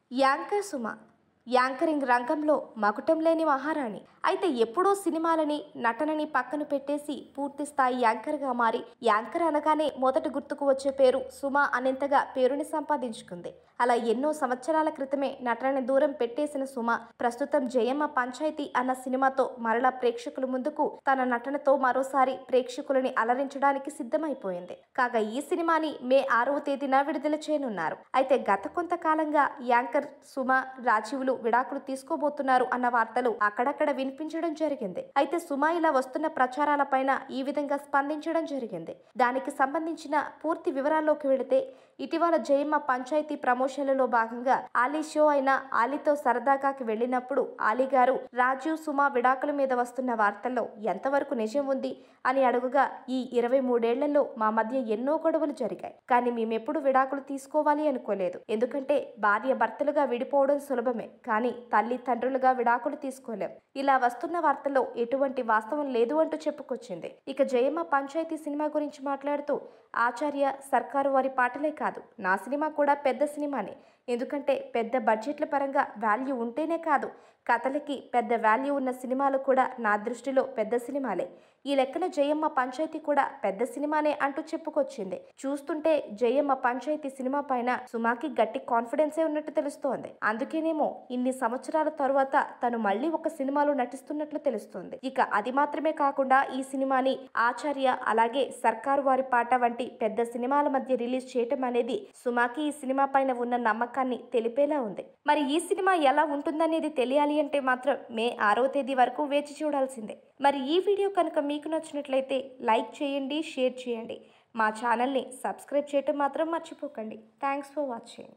anchor Suma anchoring రంగంలో మకుటం లేని మహారాణి అయితే ఎప్పుడో సినిమాలని నటనని పక్కన పెట్టేసి పూర్తి స్థాయి యాంకర్గా మారి యాంకర్ అనగానే మొదట గుర్తుకు వచ్చే పేరు సుమ అనేంతగా పేరుని సంపాదించుకుంది అలా ఎన్నో సంవత్సరాల క్రితమే నటనని దూరం పెట్టేసిన సుమ ప్రస్తుతం జయమ్మ పంచాయతీ అన్న సినిమాతో మరలా ప్రేక్షకుల ముందుకు తన నటనతో మరోసారి ప్రేక్షకులని అలరించడానికి సిద్ధమైపోయింది కాగా ఈ సినిమాని మే ఆరవ తేదీన విడుదల చేయనున్నారు అయితే గత కొంతకాలంగా యాంకర్ సుమ రాజీవులు విడాకులు తీసుకోబోతున్నారు అన్న వార్తలు అక్కడక్కడ వినిపించడం జరిగింది అయితే సుమ ఇలా వస్తున్న ప్రచారాలపైన ఈ విధంగా స్పందించడం జరిగింది దానికి సంబంధించిన పూర్తి వివరాల్లోకి వెళితే ఇటీవల జయమ్మ పంచాయతీ ప్రమోషన్లలో భాగంగా ఆలీ షో అయిన ఆలీతో సరదాగాకి వెళ్ళినప్పుడు ఆలీ గారు రాజీవ్ సుమ విడాకుల మీద వస్తున్న వార్తల్లో ఎంతవరకు నిజం ఉంది అని అడుగుగా ఈ ఇరవై మూడేళ్లలో మా మధ్య ఎన్నో గొడవలు జరిగాయి కానీ మేమెప్పుడు విడాకులు తీసుకోవాలి అనుకోలేదు ఎందుకంటే భార్య భర్తలుగా విడిపోవడం సులభమే కానీ తల్లి తండ్రులుగా విడాకులు తీసుకోలేం ఇలా వస్తున్న వార్తల్లో ఎటువంటి వాస్తవం లేదు అంటూ చెప్పుకొచ్చింది ఇక జయమ్మ పంచాయతీ సినిమా గురించి మాట్లాడుతూ ఆచార్య సర్కారు వారి పాటలే కాదు నా సినిమా కూడా పెద్ద సినిమానే ఎందుకంటే పెద్ద బడ్జెట్ల పరంగా వాల్యూ ఉంటేనే కాదు కథలకి పెద్ద వాల్యూ ఉన్న సినిమాలు కూడా నా దృష్టిలో పెద్ద సినిమాలే ఈ లెక్కన జయమ్మ పంచాయతీ కూడా పెద్ద సినిమానే అంటూ చెప్పుకొచ్చింది చూస్తుంటే జయమ్మ పంచాయతీ సినిమా పైన సుమాకి గట్టి కాన్ఫిడెన్సే ఉన్నట్టు తెలుస్తోంది అందుకేనేమో ఇన్ని సంవత్సరాల తరువాత తను మళ్ళీ ఒక సినిమాలో నటిస్తున్నట్లు తెలుస్తుంది ఇక అది మాత్రమే కాకుండా ఈ సినిమాని ఆచార్య అలాగే సర్కారు వారి పాట వంటి పెద్ద సినిమాల మధ్య రిలీజ్ చేయటం అనేది సుమాకి ఈ సినిమా పైన ఉన్న నమ్మకాన్ని తెలిపేలా ఉంది మరి ఈ సినిమా ఎలా ఉంటుందనేది తెలియాలి అంటే మాత్రం మే ఆరో తేదీ వరకు వేచి చూడాల్సిందే మరి ఈ వీడియో కనుక మీకు నచ్చినట్లయితే లైక్ చేయండి షేర్ చేయండి మా ఛానల్ని సబ్స్క్రైబ్ చేయటం మాత్రం మర్చిపోకండి థ్యాంక్స్ ఫర్ వాచింగ్